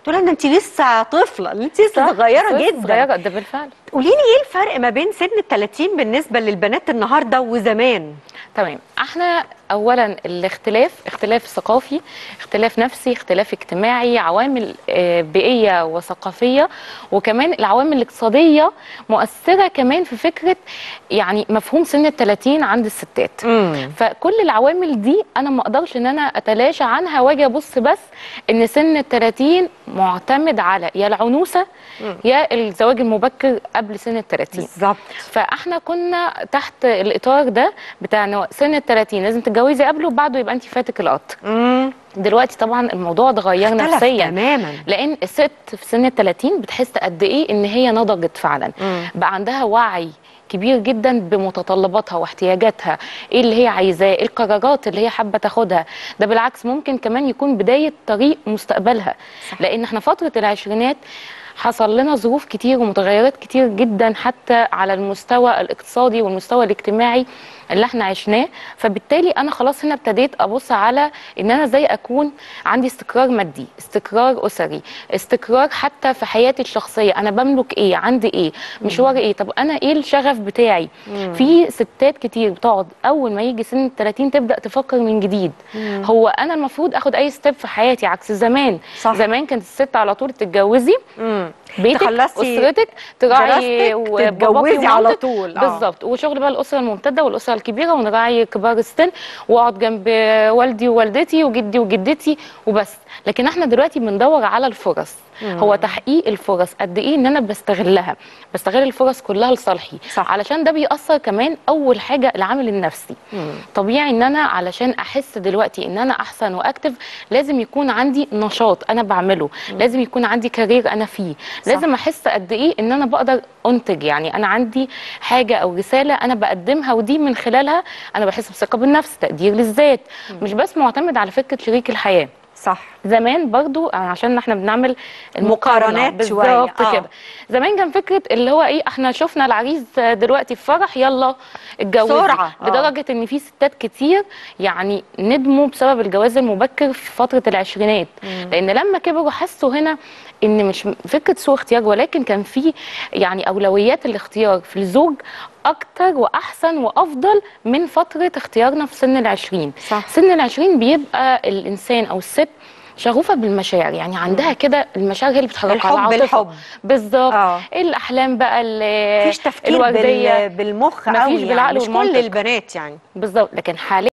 تقول لها ده انت لسه طفله انت لسه صح؟ صغيره بس جدا صغيره ده بالفعل قولي لي ايه الفرق ما بين سن ال 30 بالنسبه للبنات النهارده وزمان تمام احنا اولا الاختلاف اختلاف ثقافي اختلاف نفسي اختلاف اجتماعي عوامل آه، بيئيه وثقافيه وكمان العوامل الاقتصاديه مؤثره كمان في فكره يعني مفهوم سن ال 30 عند الستات امم فكل العوامل دي انا ما اقدرش ان انا اتلاشى عنها واجي ابص بس ان سن ال 30 معتمد على يا العنوسه يا الزواج المبكر قبل سن ال 30 بالظبط فاحنا كنا تحت الاطار ده بتاع إنه سن ال 30 لازم تتجوزي قبله وبعده يبقى انت فاتك القطر امم دلوقتي طبعا الموضوع اتغير اختلف نفسيا تماما لان الست في سن ال 30 بتحس قد ايه ان هي نضجت فعلا مم. بقى عندها وعي كبير جدا بمتطلباتها واحتياجاتها ايه اللي هي عايزاه ايه القرارات اللي هي حابه تاخدها ده بالعكس ممكن كمان يكون بدايه طريق مستقبلها صح. لان احنا فتره العشرينات حصل لنا ظروف كتير ومتغيرات كتير جدا حتى على المستوى الاقتصادي والمستوى الاجتماعي اللي احنا عشناه فبالتالي انا خلاص هنا ابتديت ابص على ان انا ازاي اكون عندي استقرار مادي استقرار اسري استقرار حتى في حياتي الشخصيه انا بملك ايه عندي ايه مشواري ايه طب انا ايه الشغف بتاعي في ستات كتير بتقعد اول ما يجي سن ال 30 تبدا تفكر من جديد هو انا المفروض اخد اي ستيب في حياتي عكس زمان صح. زمان كانت الست على طول تتجوزي امم بيتك تخلصي اسرتك تراعي دراستك، وباباكي تتجوزي على ومامتك. طول، آه. بالظبط وشغل بقى الاسره الممتده والاسره الكبيره ونراعي كبار السن واقعد جنب والدي ووالدتي وجدي وجدتي وبس لكن احنا دلوقتي بندور على الفرص هو تحقيق الفرص قد ايه ان انا بستغلها بستغل الفرص كلها لصالحي صح. علشان ده بيأثر كمان اول حاجه العامل النفسي مم. طبيعي ان انا علشان احس دلوقتي ان انا احسن واكتف لازم يكون عندي نشاط انا بعمله لازم يكون عندي كارير انا فيه صح. لازم احس قد ايه ان انا بقدر انتج يعني انا عندي حاجه او رساله انا بقدمها ودي من خلالها انا بحس بثقه بالنفس تقدير للذات مش بس معتمد على فكره شريك الحياه صح زمان برضو عشان احنا بنعمل مقارنات شوية، بالظبط آه. كده زمان كان فكره اللي هو ايه احنا شفنا العريس دلوقتي في فرح يلا اتجوزي بسرعة، آه. لدرجه ان في ستات كتير يعني ندموا بسبب الجواز المبكر في فتره العشرينات لان لما كبروا حسوا هنا ان مش فكره سوء اختيار ولكن كان في يعني اولويات الاختيار في الزوج اكتر واحسن وافضل من فتره اختيارنا في سن العشرين صح. سن العشرين بيبقى الانسان او الست شغوفه بالمشاعر يعني عندها كده المشاعر هي اللي بتحركها الحب العاطفة. الحب. بالظبط آه. الاحلام بقى ال- مفيش تفكير الورديه بال... بالمخ مفيش قوي بالعقل يعني مش كل والمنطق. البنات يعني بالظبط لكن حاليا